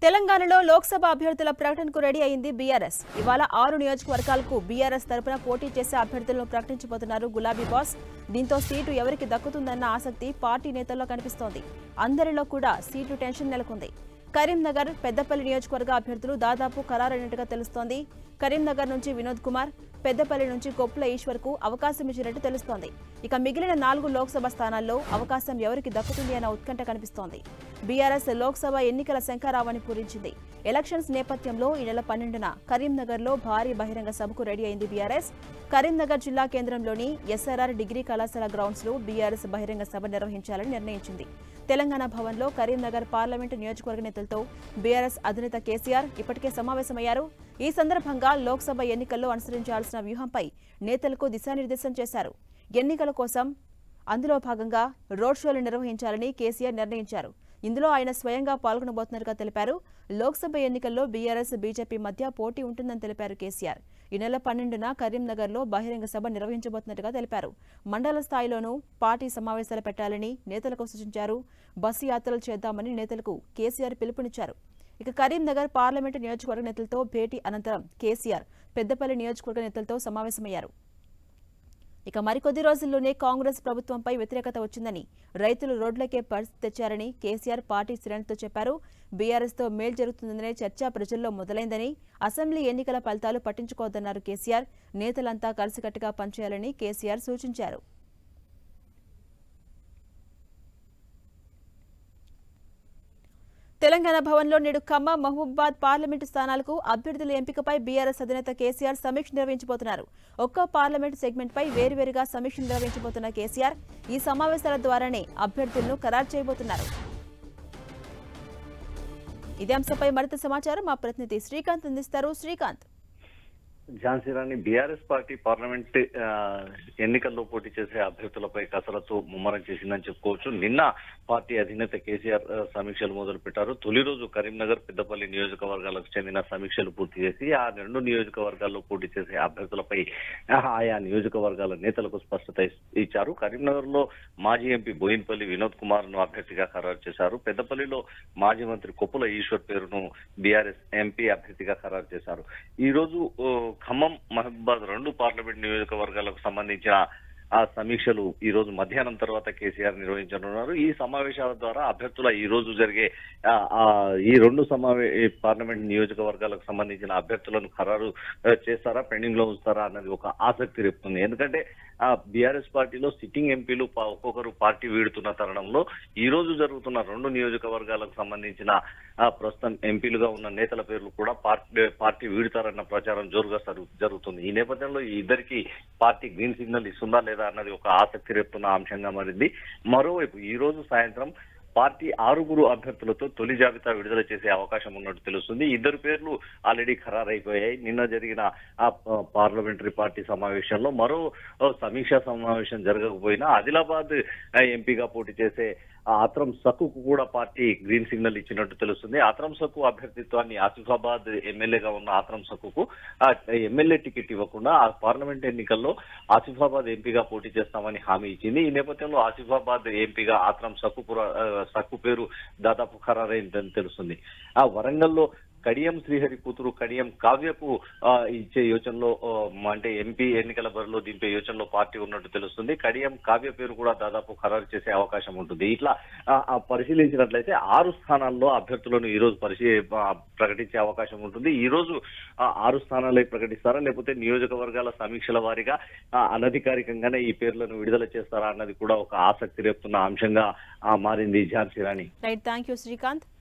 తెలంగాణలో లోక్సభ అభ్యర్థుల ప్రకటనకు రెడీ అయింది బీఆర్ఎస్ ఇవాళ ఆరు నియోజకవర్గాలకు బీఆర్ఎస్ తరపున పోటీ చేసే అభ్యర్థులను ప్రకటించబోతున్నారు గులాబీ బాస్ దీంతో సీటు ఎవరికి దక్కుతుందన్న ఆసక్తి పార్టీ నేతల్లో కనిపిస్తోంది అందరిలో కూడా సీటు టెన్షన్ నెలకొంది కరీంనగర్ పెద్దపల్లి నియోజకవర్గ అభ్యర్థులు దాదాపు ఖరారైనట్టుగా తెలుస్తోంది కరీంనగర్ నుంచి వినోద్ కుమార్ పెద్దపల్లి నుంచి కొప్పుల ఈశ్వర్కు అవకాశం ఇచ్చినట్టు తెలుస్తోంది ఇక మిగిలిన నాలుగు లోక్సభ స్థానాల్లో అవకాశం ఎవరికి దక్కుతుంది అన్న ఉత్కంఠ కనిపిస్తోంది బీఆర్ఎస్ లోక్సభ ఎన్నికల శంఖారావాన్ని పూరించింది ఎలక్షన్స్ నేపథ్యంలో ఈ నెల పన్నెండున కరీంనగర్లో భారీ బహిరంగ సభకు రెడీ అయింది బీఆర్ఎస్ కరీంనగర్ జిల్లా కేంద్రంలోని ఎస్ఆర్ఆర్ డిగ్రీ కళాశాల గ్రౌండ్స్ లో బీఆర్ఎస్ బహిరంగ సభ నిర్వహించాలని నిర్ణయించింది తెలంగాణ భవన్లో కరీంనగర్ పార్లమెంటు నియోజకవర్గ నేతలతో బీఆర్ఎస్ అధినేత కేసీఆర్ ఇప్పటికే సమావేశమయ్యారు ఈ సందర్భంగా లోక్సభ ఎన్నికల్లో అనుసరించాల్సిన వ్యూహంపై నేతలకు దిశానిర్దేశం చేశారు ఎన్నికల కోసం అందులో భాగంగా రోడ్ షోలు నిర్వహించాలని కేసీఆర్ నిర్ణయించారు ఇందులో ఆయన స్వయంగా పాల్గొనబోతున్నట్టుగా తెలిపారు లోక్సభ ఎన్నికల్లో బీఆర్ఎస్ బీజేపీ మధ్య పోటీ ఉంటుందని తెలిపారు కేసీఆర్ ఈ నెల పన్నెండున కరీంనగర్లో బహిరంగ సభ నిర్వహించబోతున్నట్టుగా తెలిపారు మండల స్థాయిలోనూ పార్టీ సమావేశాలు పెట్టాలని నేతలకు సూచించారు బస్సు యాత్రలు చేద్దామని నేతలకు కేసీఆర్ పిలుపునిచ్చారు ఇక కరీంనగర్ పార్లమెంటు నియోజకవర్గ నేతలతో భేటీ అనంతరం కేసీఆర్ పెద్దపల్లి నియోజకవర్గ నేతలతో సమావేశమయ్యారు ఇక మరికొద్ది రోజుల్లోనే కాంగ్రెస్ ప్రభుత్వంపై వ్యతిరేకత వచ్చిందని రైతులు రోడ్లకే పరిస్థితి తెచ్చారని కేసీఆర్ పార్టీ శ్రేణులతో చెప్పారు బీఆర్ఎస్తో మేలు జరుగుతుందనే చర్చ ప్రజల్లో మొదలైందని అసెంబ్లీ ఎన్నికల ఫలితాలు పట్టించుకోవద్దన్నారు కేసీఆర్ నేతలంతా కలిసికట్టుగా పనిచేయాలని కేసీఆర్ సూచించారు తెలంగాణ భవన్లో నేడు ఖమ్మం మహబూబాద్ పార్లమెంటు స్థానాలకు అభ్యర్థుల ఎంపికపై బీఆర్ఎస్ అధినేత కేసీఆర్ సమీక్ష నిర్వహించబోతున్నారు ఒక్కో పార్లమెంటు సెగ్మెంట్పై వేరువేరుగా సమీక్ష నిర్వహించబోతున్న కేసీఆర్ ఈ సమావేశాల ద్వారానే అభ్యర్థులను ఖరారు చేయబోతున్నారు ఇదే అంశంపై మరింత సమాచారం మా ప్రతినిధి శ్రీకాంత్ అందిస్తారు Srikanth Jhansi Rani BRS party parliament ఆ, ఎన్నికల్లో పోటీ చేసే అభ్యర్థులపై కసరత్తు ముమ్మరం చేసిందని చెప్పుకోవచ్చు నిన్న పార్టీ అధినేత కేసీఆర్ ఆ, సమీక్షలు మొదలు పెట్టారు తొలి రోజు కరీంనగర్ పెద్దపల్లి నియోజకవర్గాలకు చెందిన సమీక్షలు పూర్తి చేసి ఆ రెండు నియోజకవర్గాల్లో పోటీ చేసే అభ్యర్థులపై ఆ, ఆయా నియోజకవర్గాల నేతలకు స్పష్టత ఇస్- ఇచ్చారు కరీంనగర్ లో మాజీ ఎంపీ బోయిన్పల్లి వినోద్ కుమార్ ను అభ్యర్థిగా ఖరారు చేశారు పెద్దపల్లిలో మాజీ మంత్రి కొప్పుల ఈశ్వర్ పేరును బీఆర్ఎస్ ఎంపీ అభ్యర్థిగా ఖరారు చేశారు ఈ రోజు ఓ, ఖమ్మం మహబూబాద్ రెండు పార్లమెంట్ నియోజకవర్గాలకు సంబంధించిన ఆ సమీక్షలు ఈ రోజు మధ్యాహ్నం తర్వాత కేసీఆర్ నిర్వహించనున్నారు ఈ సమావేశాల ద్వారా అభ్యర్థుల ఈ రోజు జరిగే ఆ, ఆ, ఈ రెండు సమావే ఈ పార్లమెంట్ నియోజకవర్గాలకు సంబంధించిన అభ్యర్థులను ఖరారు ఆ, చేస్తారా పెండింగ్ లో ఉంచుతారా అన్నది ఒక ఆసక్తి రేపుతుంది ఎందుకంటే ఆ బీఆర్ఎస్ పార్టీలో సిట్టింగ్ ఎంపీలు పా- ఒక్కొక్కరు పార్టీ వీడుతున్న తరుణంలో ఈ రోజు జరుగుతున్న రెండు నియోజకవర్గాలకు సంబంధించిన ఆ, ప్రస్తుతం ఎంపీలుగా ఉన్న నేతల పేర్లు కూడా పార్టీ పార్టీ వీడుతారన్న ప్రచారం జోరుగా జరుగు- జరుగుతుంది ఈ నేపథ్యంలో ఈ ఇద్దరికి పార్టీ గ్రీన్ సిగ్నల్ ఇస్తుందా లేదా అన్నది ఒక ఆసక్తి రేపుతున్న అంశంగా మారింది మరోవైపు ఈ రోజు సాయంత్రం పార్టీ ఆరుగురు అభ్యర్థులతో తొలి జాబితా విడుదల చేసే అవకాశం ఉన్నట్టు తెలుస్తుంది ఇద్దరు పేర్లు ఆల్రెడీ ఖరారైపోయాయి నిన్న జరిగిన ఆ ప- పార్లమెంటరీ పార్టీ సమావేశంలో మరో ఓ సమీక్షా సమావేశం జరగకపోయినా ఆదిలాబాద్ ఆ, ఎంపీగా పోటీ చేసే ఆ ఆత్రం సక్కుకు కూడా పార్టీ గ్రీన్ సిగ్నల్ ఇచ్చినట్టు తెలుస్తుంది ఆత్రం సక్కు అభ్యర్థిత్వాన్ని ఆసిఫాబాద్ ఎమ్మెల్యేగా ఉన్న ఆత్రం సక్కుకు ఆ ఎమ్మెల్యే టికెట్ ఇవ్వకుండా ఆ పార్లమెంట్ ఎన్నికల్లో ఆసిఫాబాద్ ఎంపీగా పోటీ చేస్తామని హామీ ఇచ్చింది ఈ నేపథ్యంలో ఆసిఫాబాద్ ఎంపీగా ఆత్రం సక్కుపుర ఆ, సక్కు పేరు దాదాపు ఖరారైందని తెలుస్తుంది ఆ వరంగల్లో కడియం శ్రీహరి కూతురు కడియం కావ్యకు ఆ, ఇచ్చే యోచనలో ఆ, అంటే ఎంపీ ఎన్నికల బరిలో దింపే యోచనలో పార్టీ ఉన్నట్టు తెలుస్తుంది కడియం కావ్య పేరు కూడా దాదాపు ఖరారు చేసే అవకాశం ఉంటుంది ఇట్లా ఆ, ఆ, పరిశీలించినట్లయితే ఆరు స్థానాల్లో అభ్యర్థులను ఈ రోజు పరిశీ ఆ, ప్రకటించే అవకాశం ఉంటుంది ఈ రోజు ఆ, ఆరు స్థానాలే ప్రకటిస్తారా లేకపోతే నియోజకవర్గాల సమీక్షల వారీగా ఆ, అనధికారికంగానే ఈ పేర్లను విడుదల చేస్తారా అన్నది కూడా ఒక ఆసక్తి రేపుతున్న అంశంగా ఆ, మారింది Jhansi Rani right thank you Srikanth